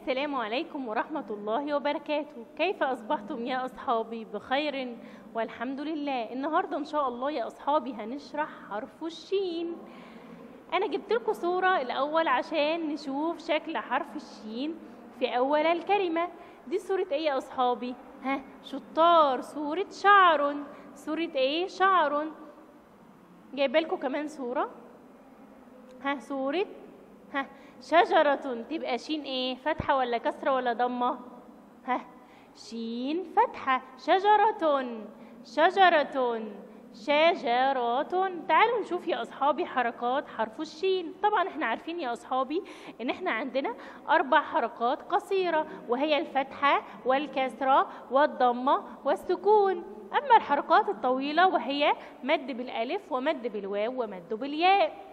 السلام عليكم ورحمة الله وبركاته كيف أصبحتم يا أصحابي بخير والحمد لله النهاردة إن شاء الله يا أصحابي هنشرح حرف الشين أنا جبت لكم صورة الأول عشان نشوف شكل حرف الشين في أول الكلمة دي صورة إيه يا أصحابي؟ ها شطار صورة شعر صورة إيه؟ شعر جايبه لكم كمان صورة ها صورة ها شجرة تبقى شين ايه فتحة ولا كسرة ولا ضمة ها شين فتحة شجرة شجرة شجرات تعالوا نشوف يا أصحابي حركات حرف الشين طبعا احنا عارفين يا أصحابي ان احنا عندنا أربع حركات قصيرة وهي الفتحة والكسرة والضمة والسكون أما الحركات الطويلة وهي مد بالألف ومد بالواو ومد بالياء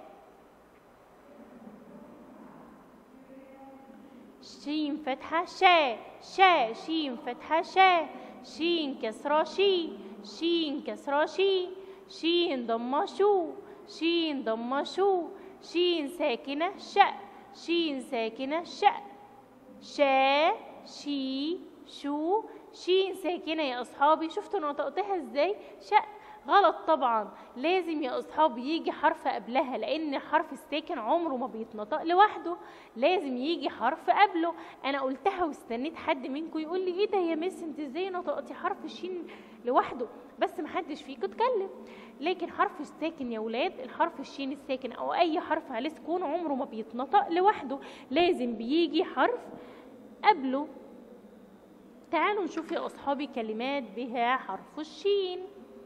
شين فتحة شا شا شين فتحة شا شين كسرة شي شين كسرة شي شين ضمة شو شين ضمة شو شين ساكنة شا شين ساكنة شا شا شي شو شين ساكنة يا أصحابي شفتوا نطقتها ازاي شا غلط طبعا لازم يا اصحابي يجي حرف قبلها لان حرف الساكن عمره ما بيتنطق لوحده لازم يجي حرف قبله انا قلتها واستنيت حد منكم يقول لي ايه ده يا مس انت ازاي نطقتي حرف الشين لوحده بس محدش فيكم اتكلم لكن حرف الساكن يا ولاد الحرف الشين الساكن او اي حرف عليه سكون عمره ما بيتنطق لوحده لازم بيجي حرف قبله تعالوا نشوف يا اصحابي كلمات بها حرف الشين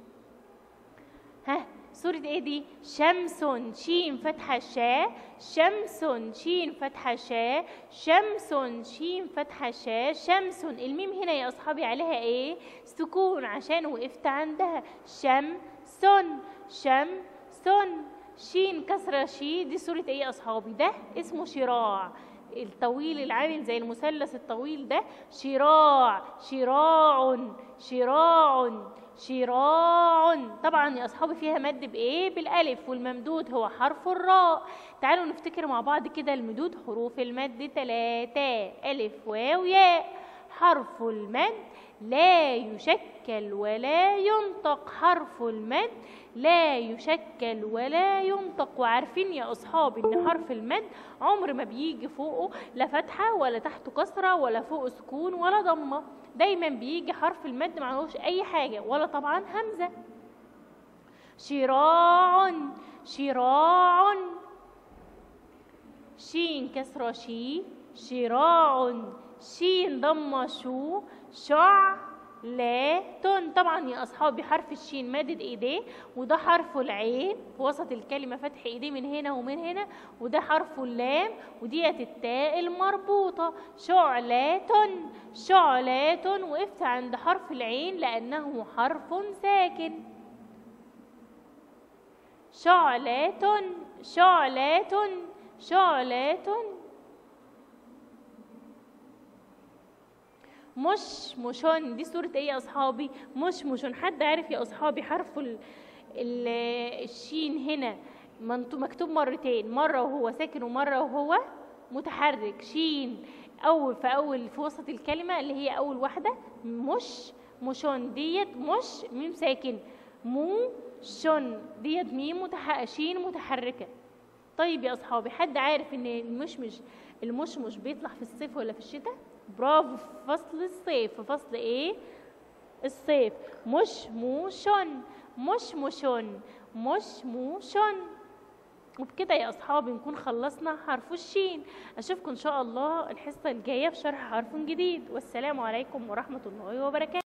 ها سورة ايه دي؟ شمس شين فتحة شا شمس شين فتحة شا شمس شين فتحة شا شمس الميم هنا يا أصحابي عليها ايه؟ سكون عشان وقفت عندها شمس شمس شين كسرة شي دي سورة ايه يا أصحابي؟ ده اسمه شراع الطويل العامل زي المثلث الطويل ده شراع شراع شراع شراع طبعا يا اصحابي فيها مد بايه بالالف والممدود هو حرف الراء تعالوا نفتكر مع بعض كده المدود حروف المد ثلاثة الف واو ياء حرف المد لا يشكل ولا ينطق حرف المد لا يشكل ولا ينطق وعارفين يا اصحابي ان حرف المد عمر ما بيجي فوقه لا فتحه ولا تحته كسره ولا فوقه سكون ولا ضمه دايما بيجي حرف المد معلوش اي حاجه ولا طبعا همزه شراع شراع شين كسره شي شراع شين ضمه شو شع لا تن طبعا يا اصحابي حرف الشين مادد ايديه وده حرف العين في وسط الكلمه فتح ايديه من هنا ومن هنا وده حرف اللام وديت التاء المربوطه شعلات شعلات وقفت عند حرف العين لانه حرف ساكن شعلات شعلات شعلات مش مشون دي صورة ايه يا اصحابي مش مشون حد عارف يا اصحابي حرف ال ال الشين هنا مكتوب مرتين مرة وهو ساكن ومرة وهو متحرك شين اول في اول في وسط الكلمة اللي هي اول واحدة مش مشون ديت مش ميم ساكن مو شن ديت ميم متح... شين متحركة طيب يا اصحابي حد عارف ان المشمش المشمش بيطلع في الصيف ولا في الشتاء برافو في فصل الصيف في فصل ايه الصيف مش موشن مش مشن مش موشن وبكده يا اصحابي نكون خلصنا حرف الشين اشوفكم ان شاء الله الحصه الجايه في شرح حرف جديد والسلام عليكم ورحمه الله وبركاته